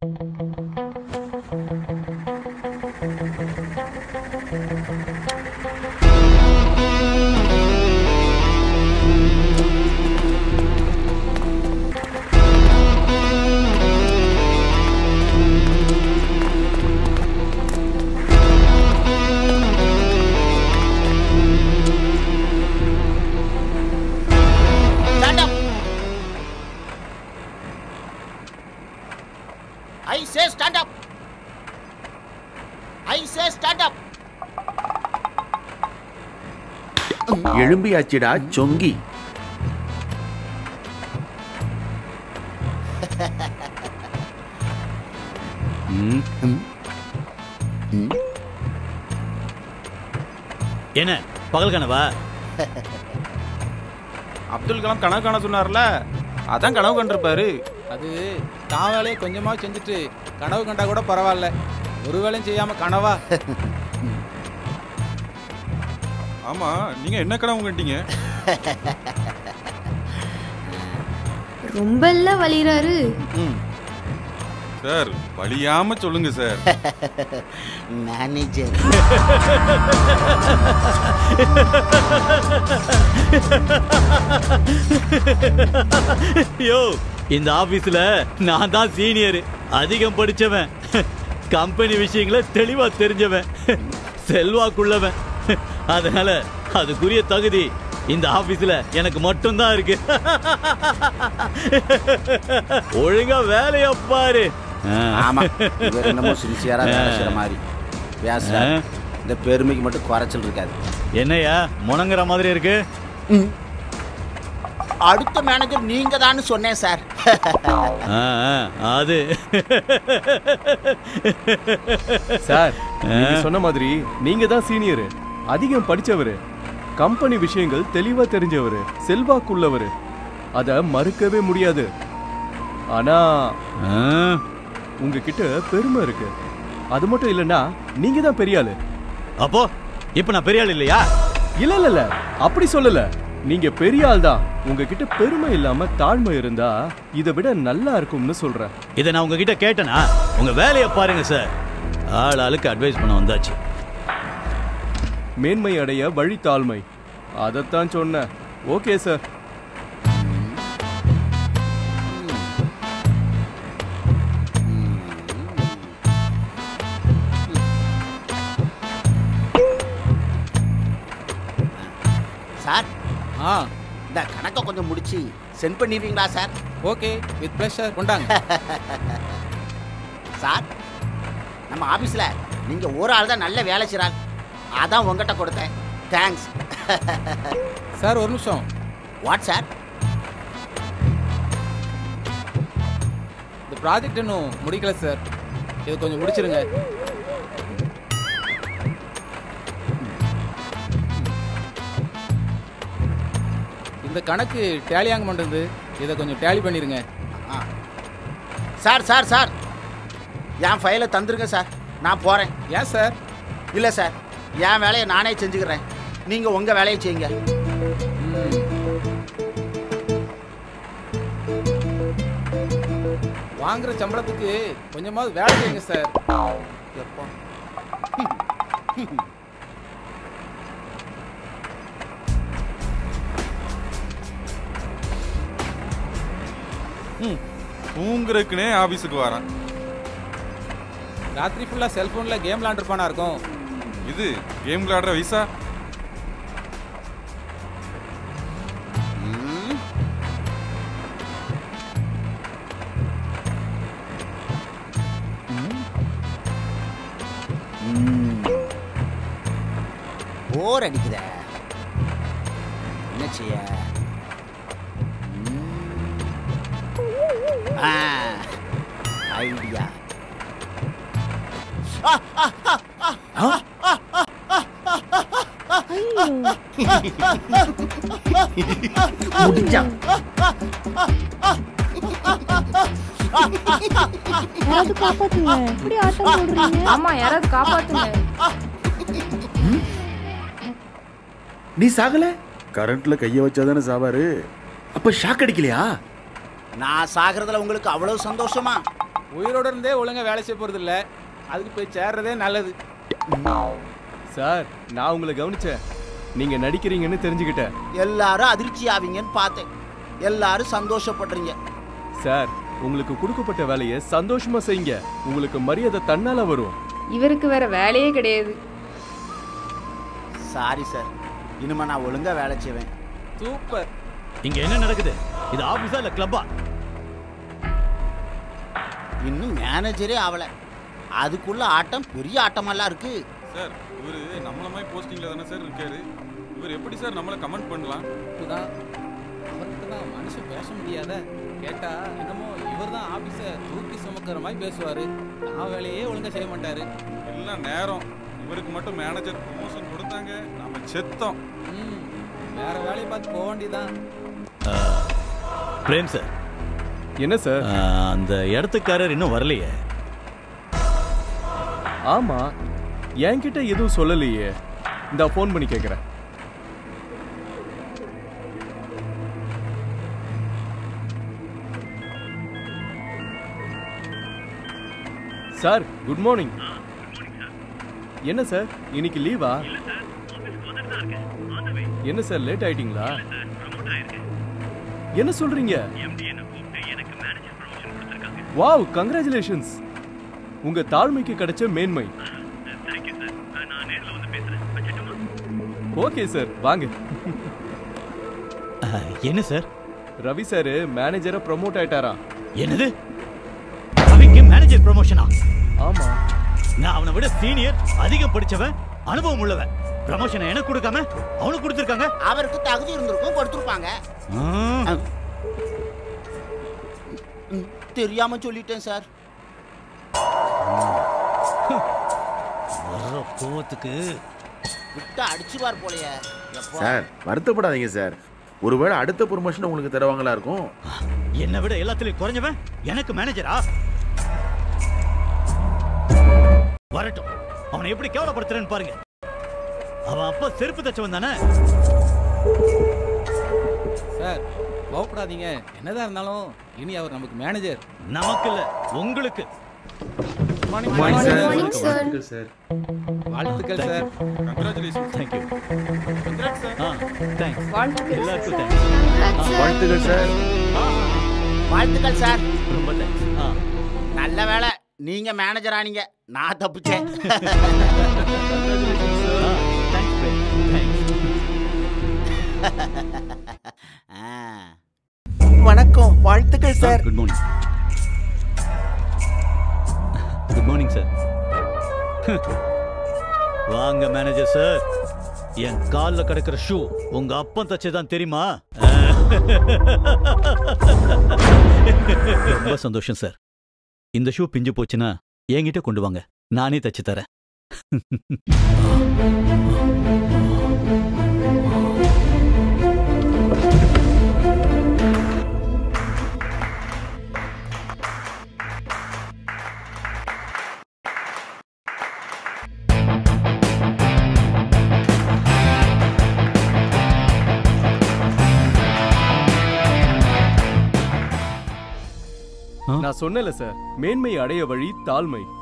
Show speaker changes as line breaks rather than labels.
Stand up. I say stand up. I say stand up.
எழும்பியாச்சுடா சொங்கி ம்,
என்ன பகல் கனவா
அப்துல் கலாம் கனவு காண சொன்னார்ல அதான் கனவு கண்டிருப்பாரு
அது தான் வேலையை கொஞ்சமா செஞ்சுட்டு கனவு கண்டா கூட பரவாயில்ல ஒரு வேலையும் செய்யாம கனவா
ஆமா நீங்க என்ன கனவு கண்டீங்க
ரொம்ப எல்லாம் வலிறாரு
சார் வலியாம சொல்லுங்க சார்
மேனேஜர்
யோ இந்த ஆபீஸ்ல நான் தான் சீனியர் அதிகம் படிச்சவன் கம்பெனி விஷயங்களை தெளிவா தெரிஞ்சவன் செல்வாக்குள்ளவன் அதனால அதுக்குரிய தகுதி இந்த ஆபீஸ்ல எனக்கு மட்டும்தான் இருக்கு ஒழுங்கா வேலைய பாரு
ஆமா இவர் என்னமோ சின்சியரா வேலை செய்யற மாதிரி பேசுற இந்த பெருமைக்கு மட்டும் குறைச்சல் இருக்காது
என்னையா முணங்குற மாதிரி இருக்கு
அடுத்த மேனேஜர் நீங்க தான் சொன்னேன் சார்
ஆ, ஆ, அது
சார் நீங்க சொன்ன மாதிரி நீங்க தான் சீனியர் அதிகம் படிச்சவரு கம்பெனி விஷயங்கள் தெளிவா தெரிஞ்சவரு செல்வாக்குள்ளவரு அத மறுக்கவே முடியாது ஆனா உங்ககிட்ட பெருமை இருக்கு அது மட்டும் இல்லைன்னா நீங்க தான் பெரிய ஆளு
அப்போ இப்ப நான் பெரிய ஆள் இல்லையா
இல்ல இல்ல இல்ல அப்படி சொல்லல நீங்க பெரிய ஆள் தான் உங்ககிட்ட பெருமை இல்லாம தாழ்மை இருந்தா இதை விட நல்லா இருக்கும்னு சொல்றேன்
இதை நான் உங்ககிட்ட கேட்டேனா உங்க வேலையை பாருங்க சார் ஆள் ஆளுக்கு அட்வைஸ் பண்ண வந்தாச்சு
மேன்மை அடைய வழி தாழ்மை அதைத்தான் சொன்னேன் ஓகே சார்
சார்
ஆ
இந்த கணக்கை கொஞ்சம் முடிச்சு சென்ட் பண்ணிடுவீங்களா சார்
ஓகே வித் ப்ளஷர் கொண்டாங்க
சார் நம்ம ஆபீஸ்ல நீங்க ஒரு ஆள் தான் நல்ல வேலை செய்றாங்க அதான் உங்ககிட்ட கொடுத்தேன் தேங்க்ஸ்
சார் ஒரு நிமிஷம்
வாட் சார்
இந்த ப்ராஜெக்ட் இன்னும் முடிக்கல சார் இது கொஞ்சம் முடிச்சிருங்க இந்த கணக்கு டேலியாங்க பண்ணுறது இதை கொஞ்சம் டேலி பண்ணிருங்க
சார் சார் சார் என் ஃபைலை தந்துருங்க சார் நான் போகிறேன்
ஏன் சார்
இல்லை சார் என் வேலையை நானே செஞ்சுக்கிறேன் நீங்கள் உங்கள் வேலையை செய்யுங்க
வாங்குற சம்பளத்துக்கு கொஞ்சமாவது வேலை செய்யுங்க சார்
எப்பா
ம் தூங்குறதுக்குனே ஆபீஸுக்கு வரேன்
ராத்திரி ஃபுல்லாக செல்ஃபோனில் கேம் விளாண்டுருப்பானா இருக்கும்
இது கேம் விளையாடுற வயசா
போர் அடிக்குதே என்ன செய்ய ஐடியா
முடிஞ்சான்
யாராவது காப்பாத்துங்க இப்படி ஆட்டம் போடுறீங்க
ஆமா யாராவது காப்பாத்துங்க
நீ சாகல
கரண்ட்ல கைய வச்சாதானே சாவாரு
அப்ப ஷாக் அடிக்கலையா
நான் சாகிறதுல உங்களுக்கு அவ்வளவு சந்தோஷமா
உயிரோட இருந்தே ஒழுங்கா வேலை செய்ய போறது இல்ல அதுக்கு போய் சேர்றதே நல்லது
சார் நான் உங்களை கவனிச்சேன் நீங்க நடிக்கிறீங்கன்னு தெரிஞ்சுக்கிட்டேன்
எல்லாரும் அதிர்ச்சி ஆவீங்கன்னு பார்த்தேன் எல்லாரும் சந்தோஷப்படுறீங்க
சார் உங்களுக்கு கொடுக்கப்பட்ட வேலையை சந்தோஷமா செய்யுங்க உங்களுக்கு மரியாதை தன்னால வரும்
இவருக்கு வேற வேலையே கிடையாது
சாரி சார் இனிமே நான் ஒழுங்கா வேலை செய்வேன்
சூப்பர்
இங்க என்ன நடக்குது இது ஆபீஸா இல்ல கிளப்பா
இன்னும் மேனேஜரே ஆகல அதுக்குள்ள ஆட்டம் பெரிய ஆட்டமெல்லாம் இருக்கு
சார் இவரு நம்மள மாதிரி போஸ்டிங்ல தானே சார் இருக்காரு இவர் எப்படி சார் நம்மள கமெண்ட் பண்ணலாம்
இப்பதான் அவர்கிட்ட தான் மனுஷன் பேச முடியாத கேட்டா என்னமோ இவர் தான் ஆபீஸ தூக்கி சுமக்கிற மாதிரி பேசுவாரு நான் வேலையே ஒழுங்கா செய்ய மாட்டாரு
எல்லாம் நேரம் இவருக்கு மட்டும் மேனேஜர் ப்ரமோஷன் கொடுத்தாங்க நாம செத்தோம்
ம், வேற வேலையை பார்த்து போக வேண்டியதான்
பிரேம் சார்
என்ன சார்
ஆஹ், அந்த இடத்துக்காரர் இன்னும் வரலையே
ஆமா என்கிட்ட எதுவும் சொல்லலையே இந்த ஃபோன் பண்ணி கேக்குறேன் சார் குட் மார்னிங் என்ன சார் இன்னைக்கு லீவா என்ன சார் லேட் ஆயிட்டீங்களா என்ன சொல்றீங்க வாவ் கங்க்ராச்சுலேஷன்ஸ் உங்க தாழ்மைக்கு கிடைச்ச மேன்மை ஓகே சார் வாங்க
ஆஹ், என்ன சார்
ரவி சார் மேனேஜரா ப்ரமோட் ஆயிட்டாரா
என்னது ரவிக்கு மேனேஜர் ப்ரமோஷனா
ஆமா
நான் அவனை விட சீனியர் அதிகம் படிச்சவன் அனுபவம் உள்ளவன் ப்ரமோஷனை எனக்கு கொடுக்காம அவனுக்கு கொடுத்துருக்காங்க
அவருக்கு தகுதி இருந்திருக்கும் கொடுத்துருப்பாங்க
ஆஹ்,
ம், தெரியாம சொல்லிட்டேன் சார்
வர்ற கோவத்துக்கு
விட்டு அடிச்சுவார் போலயே எப்பா.
சார் வருத்தப்படாதீங்க சார் ஒருவேளை அடுத்த ப்ரொமோஷன் உங்களுக்கு தருவாங்களா இருக்கும்
என்னை விட எல்லாத்துலயும் குறைஞ்சவன் எனக்கு மேனேஜரா வரட்டும் அவனை எப்படி கேவலப்படுத்துறேன்னு பாருங்க அவன் அப்பா செருப்பு தச்சவன் தானே
சார் கோவப்படாதீங்க என்னதான் இருந்தாலும் இனி அவர் நமக்கு மேனேஜர்
நமக்கு இல்ல உங்களுக்கு
Morning, sir.
வாழ்த்துக்கள் சார்
வாழ்த்துக்கள் sir
congratulation
thank you
congrat sir
ஆ தேங்க்ஸ்
வாழ்த்துக்கள்
எல்லாருக்கும்
sir.
Thanks
Congrats, sir.
வாழ்த்துக்கள் சார்
வாழ்த்துக்கள் சார்
ரொம்ப தேங்க்ஸ் ஆ
நல்ல வேலை நீங்க மேனேஜர் ஆனீங்க நான் தப்பிச்சேன்
ஆ தேங்க்ஸ் தேங்க்ஸ்
ஆ.
வணக்கம் வாழ்த்துக்கள் sir
good morning good morning sir வாங்க மேனேஜர் சார் என் கால்ல கிடக்கிற ஷூ உங்க அப்பன் தச்சதான் தெரியுமா ரொம்ப சந்தோஷம் சார் இந்த ஷூ பிஞ்சு போச்சுன்னா என்கிட்ட கொண்டு வாங்க நானே தச்சு தரேன்
நான் சொன்னல சார் மேன்மை அடைய வழி தாழ்மை